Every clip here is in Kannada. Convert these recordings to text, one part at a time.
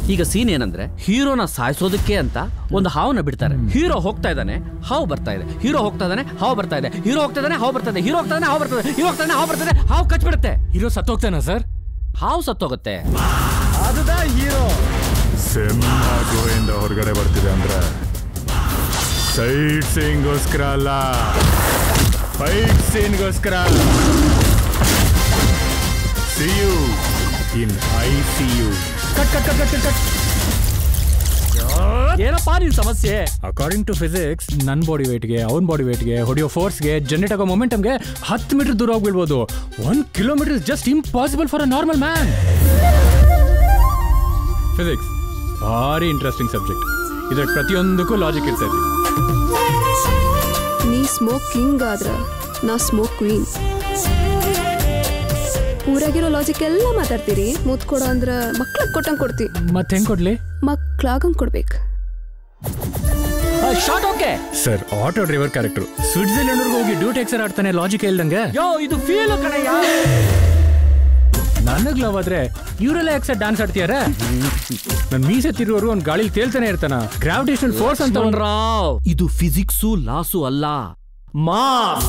ಈಗ ಸೀನ್ ಏನಂದ್ರೆ ಹೀರೋನ ಸಾಯಿಸೋದಕ್ಕೆ ಅಂತ ಒಂದು ಹಾವನ್ನ ಬಿಡ್ತಾರೆ ಹೀರೋ ಹೋಗ್ತಾ ಇದ್ದಾನೆ ಹಾವು ಬರ್ತಾ ಇದೆ ಹೀರೋ ಹೋಗ್ತಾ ಇದ್ದಾನೆ ಹಾವು ಬರ್ತಾ ಇದೆ ಹೀರೋ ಹೋಗ್ತಾ ಇದ್ದಾನೆ ಹಾವು ಬರ್ತಾ ಇದೆ ಹೀರೋ ಹೋಗ್ತಾ ಇದ್ದಾನೆ ಹಾವು ಬರ್ತದೆ ಹೀರೋ ಹೋಗ್ತಾ ಇದ್ದಾನೆ ಹಾವು ಬರ್ತದೆ ಹಾವು ಕಚ್ಬಿಡುತ್ತೆ ಹೀರೋ ಸತ್ತೋಗ್ತಾನ ಸರ್ ಹಾವು ಸತ್ತೋಗುತ್ತೆ அதுதான் ஹீரோ ಸಿಂಹ ಗುಹೆಯಿಂದ ಹೊರಗಡೆ ಬರ್ತಿದೆ ಅಂದ್ರೆ ಸೈಟ್ ಸೀನ್ಗೋಸ್ಕರ ಅಲ್ಲ ಫೈಟ್ ಸೀನ್ಗೋಸ್ಕರ see you in I C U cut cut cut cut cut ಏನಪ್ಪಾ ನಿನ್ ಸಮಸ್ಯೆ ಅಕಾರ್ಡಿಂಗ್ ಟು ಫಿಸಿಕ್ಸ್ ನನ್ನ ಬಾಡಿ ವೇಟ್ಗೆ ಅವ್ನ ಬಾಡಿ ವೇಟ್ಗೆ ಹೊಡೆಯೋ ಫೋರ್ಸ್ಗೆ ಜನರೇಟ್ ಆಗೋ ಮೊಮೆಂಟಮ್ಗೆ ಹತ್ತು ಮೀಟರ್ ದೂರ ಹೋಗ್ಬಿಡ್ಬೋದು one kilometre just impossible for a normal man physics ಭಾರಿ ಇಂಟ್ರೆಸ್ಟಿಂಗ್ ಸಬ್ಜೆಕ್ಟ್ ಇದ್ರಾಗ ಪ್ರತಿಯೊಂದಕ್ಕೂ ಲಾಜಿಕ್ ಇರ್ತೈತಿ ನೀ ಸ್ಮೋಕ್ ಕಿಂಗ್ ಆದ್ರ ನಾ ಸ್ಮೋಕ್ ಕ್ವೀನ್ ಊರಾಗಿರೋ ಲಾಜಿಕ್ ಎಲ್ಲ ಮಾತಾಡ್ತೀರಿ ಮುತ್ ಕೊಡೋ ಅಂದ್ರ ಮಕ್ಳಿಗೆ ಕೊಟ್ಟಂಗ್ ಕೊಡ್ತಿ ಮತ್ತೆ ಹೆಂಗ್ ಕೊಡ್ಲಿ ಮಕ್ಳಾಗಂಗ್ ಕೊಡ್ಬೇಕು short okay sir auto driver character Switzerland ಹೋಗಿ ಡ್ಯೂಟಿ ಎಕ್ಸರ್ ಆಡ್ತಾನೆ ಲಾಜಿಕ್ ಇಲ್ದಂಗೆ ಯೋ ಇದು ಫೀಲ್ ಕಣಯ್ಯ ನನಗ್ ಲವ್ ಆದ್ರೆ ಇವರೆಲ್ಲ ಎಕ್ಸರ್ ಡ್ಯಾನ್ಸ್ ಆಡ್ತೀಯಾರ ನನ್ ಮೀಸೆ ತಿರುವವರು ಒಂದ್ ಗಾಳಿಲಿ ತೇಲ್ತಾನೆ ಇರ್ತಾನ ಗ್ರಾವಿಟೇಷನಲ್ ಫೋರ್ಸ್ ಅಂತ ಒಂದ್ ರಾವ್ ಇದು ಫಿಸಿಕ್ಸು ಲಾಸು ಅಲ್ಲ ಮಾಸ್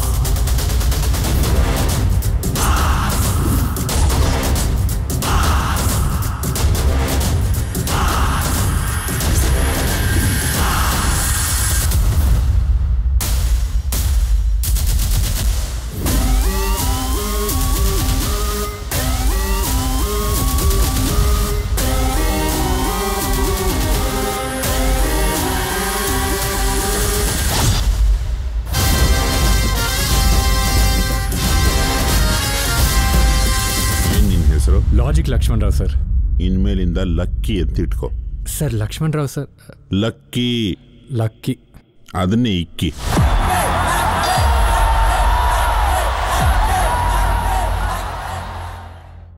ಏನ್ ನಿನ್ ಹೆಸರು ಲಾಜಿಕ್ ಲಕ್ಷ್ಮಣ್ ರಾವ್ ಸರ್ ಇನ್ಮೇಲಿಂದ ಲಕ್ಕಿ ಎತ್ತಿಟ್ಕೋ sir Lakshman Rao sir lucky lucky ಅದನ್ನೇ ಇಕ್ಕಿ